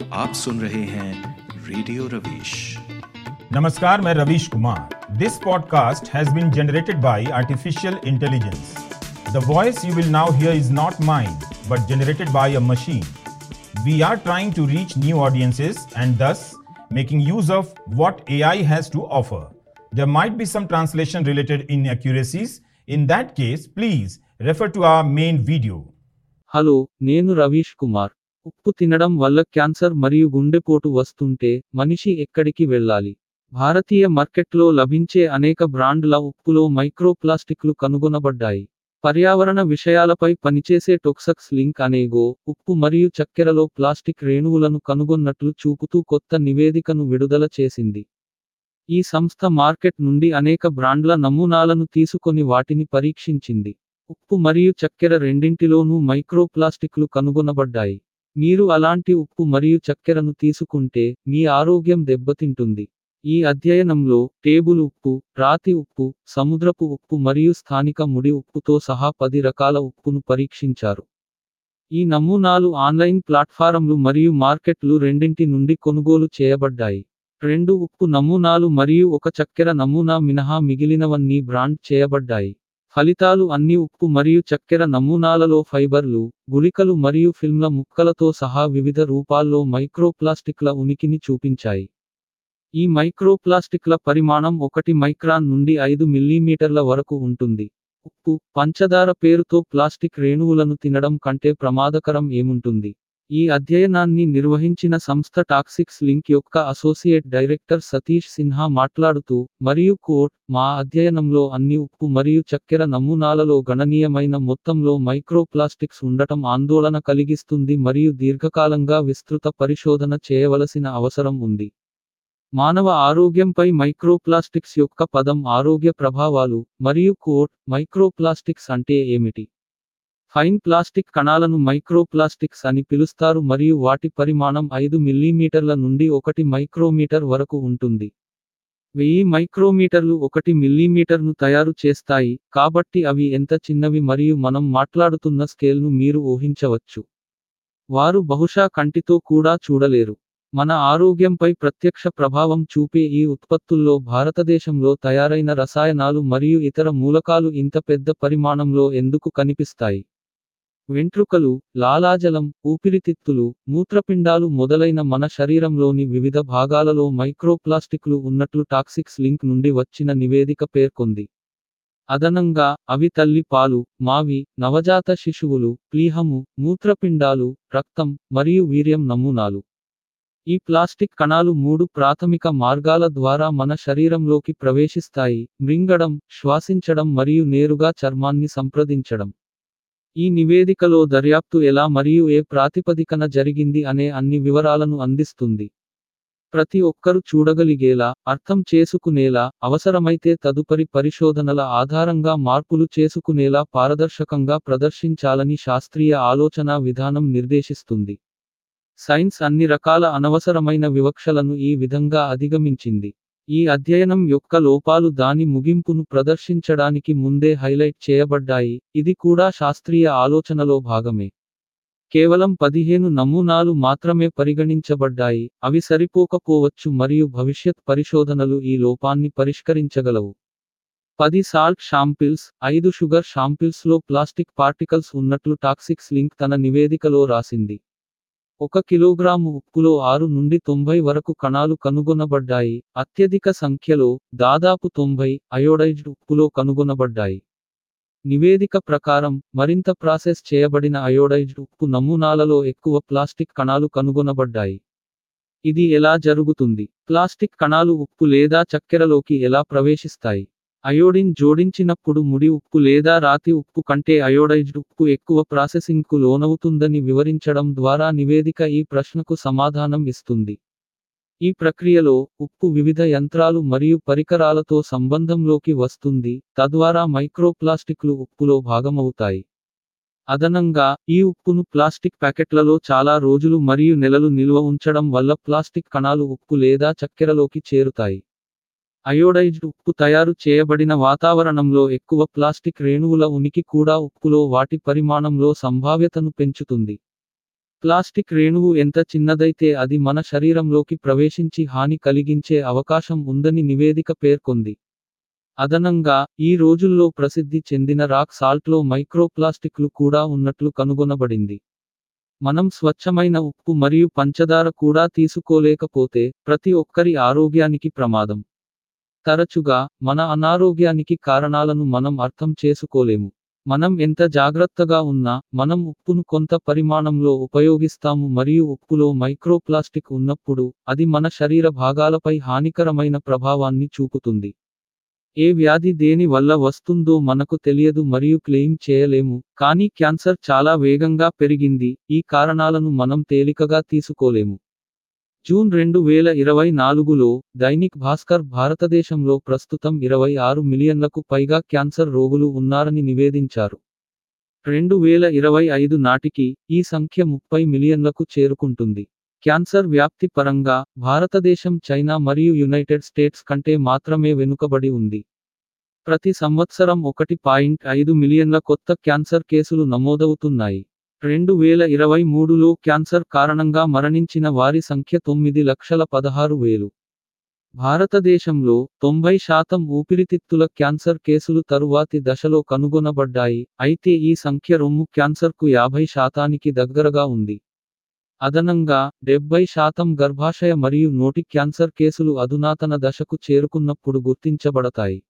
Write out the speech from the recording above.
आप सुन रहे हैं रेडियो रवीश नमस्कार मैं Ravish Kumar this podcast has been generated by artificial intelligence the voice you will now hear is not mine but generated by a machine we are trying to reach new audiences and thus making use of what AI has to offer. There might be some translation related inaccuracies. In that case, please refer to our main video. Hello నేను రవీష్ కుమార్ ఉప్పు తినడం వల్ల cancer మరియు గుండెపోటు వస్తుంటే మనిషి ఎక్కడికి వెళ్ళాలి భారతీయ మార్కెట్లో లభించే అనేక బ్రాండ్ల ఉప్పులో మైక్రోప్లాస్టిక్లు కనుగొనబడ్డాయి పర్యావరణ విషయాలపై పనిచేసే టొక్సక్స్ లింక్ అనేగో ఉప్పు మరియు చక్కెరలో ప్లాస్టిక్ రేణువులను కనుగొన్నట్లు చూపుతూ కొత్త నివేదికను విడుదల చేసింది ఈ సంస్థ మార్కెట్ నుండి అనేక బ్రాండ్ల నమూనాలను తీసుకొని వాటిని పరీక్షించింది ఉప్పు మరియు చక్కెర రెండింటిలోనూ మైక్రోప్లాస్టిక్లు కనుగొనబడ్డాయి మీరు అలాంటి ఉప్పు మరియు చక్కెరను తీసుకుంటే మీ ఆరోగ్యం దెబ్బతింటుంది ఈ అధ్యయనంలో టేబుల్ ఉప్పు రాతి ఉప్పు సముద్రపు ఉప్పు మరియు స్థానిక ముడి ఉప్పుతో సహా పది రకాల ఉప్పును పరీక్షించారు ఈ నమూనాలు ఆన్లైన్ ప్లాట్ఫారమ్లు మరియు మార్కెట్లు రెండింటి నుండి కొనుగోలు చేయబడ్డాయి రెండు ఉప్పు నమూనాలు మరియు ఒక చక్కెర నమూనా మినహా మిగిలినవన్నీ బ్రాండ్ చేయబడ్డాయి ఫలితాలు అన్ని ఉప్పు మరియు చక్కెర నమూనాలలో ఫైబర్లు గుళికలు మరియు ఫిల్మ్ల ముక్కలతో సహా వివిధ రూపాల్లో మైక్రోప్లాస్టిక్ల ఉనికిని చూపించాయి ఈ మైక్రోప్లాస్టిక్ల పరిమాణం ఒకటి మైక్రాన్ నుండి ఐదు మిల్లీమీటర్ల వరకు ఉంటుంది ఉప్పు పంచదార పేరుతో ప్లాస్టిక్ రేణువులను తినడం కంటే ప్రమాదకరం ఏముంటుంది ఈ అధ్యయనాన్ని నిర్వహించిన సంస్థ టాక్సిక్స్ లింక్ యొక్క అసోసియేట్ డైరెక్టర్ సతీష్ సిన్హా మాట్లాడుతూ మరియు కోట్ మా అధ్యయనంలో అన్ని ఉప్పు మరియు చక్కెర నమూనాలలో గణనీయమైన మొత్తంలో మైక్రోప్లాస్టిక్స్ ఉండటం ఆందోళన కలిగిస్తుంది మరియు దీర్ఘకాలంగా విస్తృత పరిశోధన చేయవలసిన అవసరం ఉంది మానవ ఆరోగ్యంపై మైక్రోప్లాస్టిక్స్ యొక్క పదం ఆరోగ్య ప్రభావాలు మరియు కోట్ మైక్రోప్లాస్టిక్స్ అంటే ఏమిటి ఫైన్ ప్లాస్టిక్ కణాలను మైక్రోప్లాస్టిక్స్ అని పిలుస్తారు మరియు వాటి పరిమాణం ఐదు మిల్లీమీటర్ల నుండి ఒకటి మైక్రోమీటర్ వరకు ఉంటుంది వెయ్యి మైక్రోమీటర్లు ఒకటి మిల్లీమీటర్ను తయారు చేస్తాయి కాబట్టి అవి ఎంత చిన్నవి మరియు మనం మాట్లాడుతున్న స్కేల్ను మీరు ఊహించవచ్చు వారు బహుశా కంటితో కూడా చూడలేరు మన ఆరోగ్యంపై ప్రత్యక్ష ప్రభావం చూపే ఈ ఉత్పత్తుల్లో భారతదేశంలో తయారైన రసాయనాలు మరియు ఇతర మూలకాలు ఇంత పెద్ద పరిమాణంలో ఎందుకు కనిపిస్తాయి వెంట్రుకలు లాలాజలం ఊపిరితిత్తులు మూత్రపిండాలు మొదలైన మన శరీరంలోని వివిధ భాగాలలో మైక్రోప్లాస్టిక్లు ఉన్నట్లు టాక్సిక్స్ లింక్ నుండి వచ్చిన నివేదిక పేర్కొంది అదనంగా అవి తల్లి పాలు మావి నవజాత శిశువులు ప్లీహము మూత్రపిండాలు రక్తం మరియు వీర్యం నమూనాలు ఈ ప్లాస్టిక్ కణాలు మూడు ప్రాథమిక మార్గాల ద్వారా మన శరీరంలోకి ప్రవేశిస్తాయి మృంగడం శ్వాసించడం మరియు నేరుగా చర్మాన్ని సంప్రదించడం ఈ నివేదికలో దర్యాప్తు ఎలా మరియు ఏ ప్రాతిపదికన జరిగింది అనే అన్ని వివరాలను అందిస్తుంది ప్రతి ఒక్కరూ చూడగలిగేలా అర్థం చేసుకునేలా అవసరమైతే తదుపరి పరిశోధనల ఆధారంగా మార్పులు చేసుకునేలా పారదర్శకంగా ప్రదర్శించాలని శాస్త్రీయ ఆలోచనా విధానం నిర్దేశిస్తుంది సైన్స్ అన్ని రకాల అనవసరమైన వివక్షలను ఈ విధంగా అధిగమించింది ఈ అధ్యయనం యొక్క లోపాలు దాని ముగింపును ప్రదర్శించడానికి ముందే హైలైట్ చేయబడ్డాయి ఇది కూడా శాస్త్రీయ ఆలోచనలో భాగమే కేవలం పదిహేను నమూనాలు మాత్రమే పరిగణించబడ్డాయి అవి సరిపోకపోవచ్చు మరియు భవిష్యత్ పరిశోధనలు ఈ లోపాన్ని పరిష్కరించగలవు పది సాల్ట్ షాంపిల్స్ ఐదు షుగర్ షాంపిల్స్లో ప్లాస్టిక్ పార్టికల్స్ ఉన్నట్లు టాక్సిక్స్ లింక్ తన నివేదికలో రాసింది ఒక కిలోగ్రాము ఉప్పులో ఆరు నుండి తొంభై వరకు కణాలు కనుగొనబడ్డాయి అత్యధిక సంఖ్యలో దాదాపు తొంభై అయోడైజ్డ్ ఉప్పులో కనుగొనబడ్డాయి నివేదిక ప్రకారం మరింత ప్రాసెస్ చేయబడిన అయోడైజ్డ్ ఉప్పు నమూనాలలో ఎక్కువ ప్లాస్టిక్ కణాలు కనుగొనబడ్డాయి ఇది ఎలా జరుగుతుంది ప్లాస్టిక్ కణాలు ఉప్పు లేదా చక్కెరలోకి ఎలా ప్రవేశిస్తాయి అయోడిన్ జోడించినప్పుడు ముడి ఉప్పు లేదా రాతి ఉప్పు కంటే అయోడైజ్డ్ ఉప్పు ఎక్కువ ప్రాసెసింగ్కు లోనవుతుందని వివరించడం ద్వారా నివేదిక ఈ ప్రశ్నకు సమాధానం ఇస్తుంది ఈ ప్రక్రియలో ఉప్పు వివిధ యంత్రాలు మరియు పరికరాలతో సంబంధంలోకి వస్తుంది తద్వారా మైక్రోప్లాస్టిక్లు ఉప్పులో భాగమవుతాయి అదనంగా ఈ ఉప్పును ప్లాస్టిక్ ప్యాకెట్లలో చాలా రోజులు మరియు నెలలు నిల్వ ఉంచడం వల్ల ప్లాస్టిక్ కణాలు ఉప్పు లేదా చక్కెరలోకి చేరుతాయి అయోడైజ్డ్ ఉప్పు తయారు చేయబడిన వాతావరణంలో ఎక్కువ ప్లాస్టిక్ రేణువుల ఉనికి కూడా ఉప్పులో వాటి పరిమాణంలో సంభావ్యతను పెంచుతుంది ప్లాస్టిక్ రేణువు ఎంత చిన్నదైతే అది మన శరీరంలోకి ప్రవేశించి హాని కలిగించే అవకాశం ఉందని నివేదిక పేర్కొంది అదనంగా ఈ రోజుల్లో ప్రసిద్ధి చెందిన రాక్ సాల్ట్లో మైక్రోప్లాస్టిక్లు కూడా ఉన్నట్లు కనుగొనబడింది మనం స్వచ్ఛమైన ఉప్పు మరియు పంచదార కూడా తీసుకోలేకపోతే ప్రతి ఒక్కరి ఆరోగ్యానికి ప్రమాదం తరచుగా మన అనారోగ్యానికి కారణాలను మనం అర్థం చేసుకోలేము మనం ఎంత జాగ్రత్తగా ఉన్నా మనం ఉప్పును కొంత పరిమాణంలో ఉపయోగిస్తాము మరియు ఉప్పులో మైక్రోప్లాస్టిక్ ఉన్నప్పుడు అది మన శరీర భాగాలపై హానికరమైన ప్రభావాన్ని చూపుతుంది ఏ వ్యాధి దేని వల్ల వస్తుందో మనకు తెలియదు మరియు క్లెయిమ్ చేయలేము కానీ క్యాన్సర్ చాలా వేగంగా పెరిగింది ఈ కారణాలను మనం తేలికగా తీసుకోలేము జూన్ రెండు వేల ఇరవై నాలుగులో దైనిక్ భాస్కర్ భారతదేశంలో ప్రస్తుతం ఇరవై ఆరు మిలియన్లకు పైగా క్యాన్సర్ రోగులు ఉన్నారని నివేదించారు రెండు వేల ఇరవై ఐదు నాటికి ఈ సంఖ్య ముప్పై మిలియన్లకు చేరుకుంటుంది క్యాన్సర్ వ్యాప్తి పరంగా భారతదేశం చైనా మరియు యునైటెడ్ స్టేట్స్ కంటే మాత్రమే వెనుకబడి ఉంది ప్రతి సంవత్సరం ఒకటి పాయింట్ ఐదు మిలియన్ల కొత్త క్యాన్సర్ కేసులు నమోదవుతున్నాయి రెండు వేల ఇరవై మూడులో క్యాన్సర్ కారణంగా మరణించిన వారి సంఖ్య తొమ్మిది లక్షల పదహారు వేలు భారతదేశంలో తొంభై శాతం ఊపిరితిత్తుల క్యాన్సర్ కేసులు తరువాతి దశలో కనుగొనబడ్డాయి అయితే ఈ సంఖ్య రొమ్ము క్యాన్సర్కు యాభై శాతానికి దగ్గరగా ఉంది అదనంగా డెబ్బై శాతం గర్భాశయ మరియు నోటి క్యాన్సర్ కేసులు అధునాతన దశకు చేరుకున్నప్పుడు గుర్తించబడతాయి